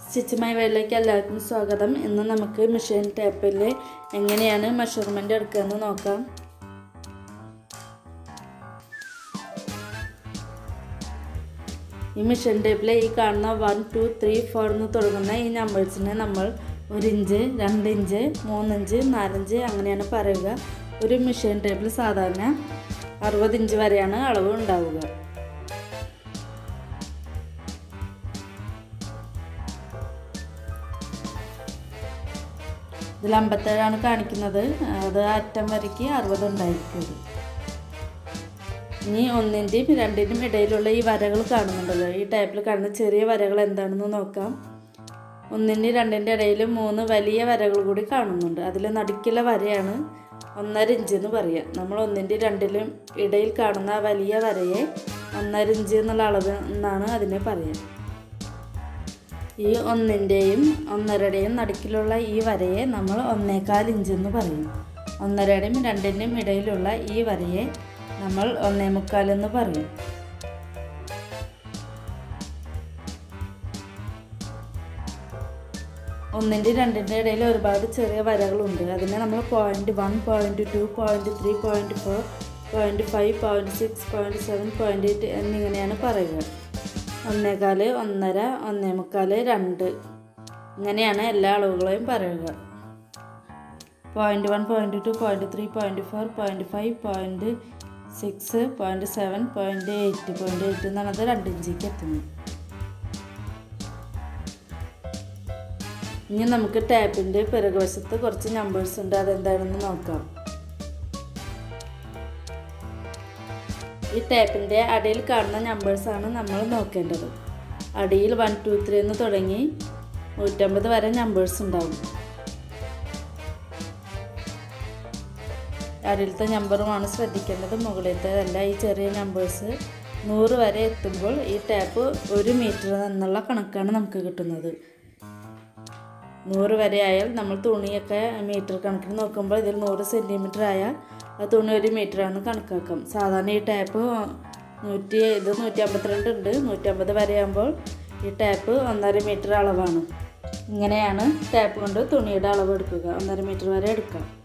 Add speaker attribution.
Speaker 1: സ്റ്റിച്ചുമായി വേളിലേക്ക് എല്ലാവർക്കും സ്വാഗതം ഇന്ന് നമുക്ക് മെഷീൻ ടേപ്പിൽ എങ്ങനെയാണ് മെഷർമെൻ്റ് എടുക്കുകയെന്ന് നോക്കാം ഈ മെഷീൻ ടേപ്പിൽ ഈ കാണുന്ന വൺ ടു ത്രീ ഫോർ എന്ന് തുടങ്ങുന്ന ഈ നമ്പേഴ്സിനെ നമ്മൾ ഒരു ഇഞ്ച് രണ്ട് ഇഞ്ച് മൂന്നിഞ്ച് നാലഞ്ച് അങ്ങനെയാണ് പറയുക ഒരു മെഷീൻ ടേപ്പിൽ സാധാരണ അറുപത് ഇഞ്ച് വരെയാണ് അളവ് ഉണ്ടാവുക ഇതിൽ അമ്പത്തേഴാണ് കാണിക്കുന്നത് അത് അറ്റം വരയ്ക്ക് അറുപത് ഉണ്ടായിരിക്കും ഇനി ഒന്നിൻ്റെയും രണ്ടിൻ്റെയും ഇടയിലുള്ള ഈ വരകൾ കാണുന്നുണ്ടല്ലോ ഈ ടൈപ്പിൽ കാണുന്ന ചെറിയ വരകൾ എന്താണെന്ന് നോക്കാം ഒന്നിൻ്റെയും രണ്ടിൻ്റെ ഇടയിൽ മൂന്ന് വലിയ വരകൾ കൂടി കാണുന്നുണ്ട് അതിൽ നടുക്കിലെ വരയാണ് ഒന്നര ഇഞ്ച് എന്ന് പറയാം നമ്മൾ ഒന്നിൻ്റെയും രണ്ടിലും ഇടയിൽ കാണുന്ന ആ വലിയ വരയെ ഒന്നര ഇഞ്ച് എന്നുള്ള അളവ് എന്നാണ് അതിനെ പറയുക ഈ ഒന്നിൻ്റെയും ഒന്നരയുടെയും നടുക്കിലുള്ള ഈ വരയെ നമ്മൾ ഒന്നേകാൽ ഇഞ്ച് എന്ന് പറയും ഒന്നരയുടെയും രണ്ടിൻ്റെയും ഇടയിലുള്ള ഈ വരയെ നമ്മൾ ഒന്നേ മുക്കാൽ എന്ന് പറയും ഒന്നിൻ്റെ രണ്ടിൻ്റെ ഇടയിൽ ഒരുപാട് ചെറിയ വരകളുണ്ട് അതിനെ നമ്മൾ point one point two point three point four point five point six point seven point eight എന്നിങ്ങനെയാണ് പറയുക ഒന്നേകാല് ഒന്നര ഒന്നേ മുക്കാൽ രണ്ട് ഇങ്ങനെയാണ് എല്ലാ അളവുകളെയും പറയുക point one point two point three point four point five point six point seven point eight point eight എന്നുള്ളത് രണ്ട് ഇഞ്ചിക്ക് എത്തുന്നു ഇനി നമുക്ക് ടാപ്പിൻ്റെ പിറകുവശത്ത് കുറച്ച് നമ്പേഴ്സ് ഉണ്ട് അതെന്താണെന്ന് നോക്കാം ഈ ടാപ്പിൻ്റെ അടിയിൽ കാണുന്ന നമ്പേഴ്സാണ് നമ്മൾ നോക്കേണ്ടത് അടിയിൽ വൺ ടു ത്രീ എന്ന് തുടങ്ങി നൂറ്റമ്പത് വരെ നമ്പേഴ്സ് ഉണ്ടാവും അടിയിലത്തെ നമ്പറുമാണ് ശ്രദ്ധിക്കേണ്ടത് മുകളിലത്തേതല്ല ഈ ചെറിയ നമ്പേഴ്സ് നൂറ് വരെ എത്തുമ്പോൾ ഈ ടാപ്പ് ഒരു മീറ്റർ എന്നുള്ള കണക്കാണ് നമുക്ക് കിട്ടുന്നത് നൂറ് വരെ ആയാൽ നമ്മൾ തുണിയൊക്കെ മീറ്റർ കണക്കിന് നോക്കുമ്പോൾ ഇതിൽ നൂറ് സെൻറ്റിമീറ്റർ ആയാൽ ആ തുണി ഒരു മീറ്ററാണ് കണക്കാക്കാം സാധാരണ ഈ ടാപ്പ് നൂറ്റി ഇത് നൂറ്റി അമ്പത്തിരണ്ട് ഉണ്ട് നൂറ്റമ്പത് വരെ ആകുമ്പോൾ ഈ ടാപ്പ് ഒന്നര മീറ്റർ അളവാണ് ഇങ്ങനെയാണ് ടാപ്പ് കൊണ്ട് തുണിയുടെ അളവ് എടുക്കുക ഒന്നര മീറ്റർ വരെ എടുക്കാം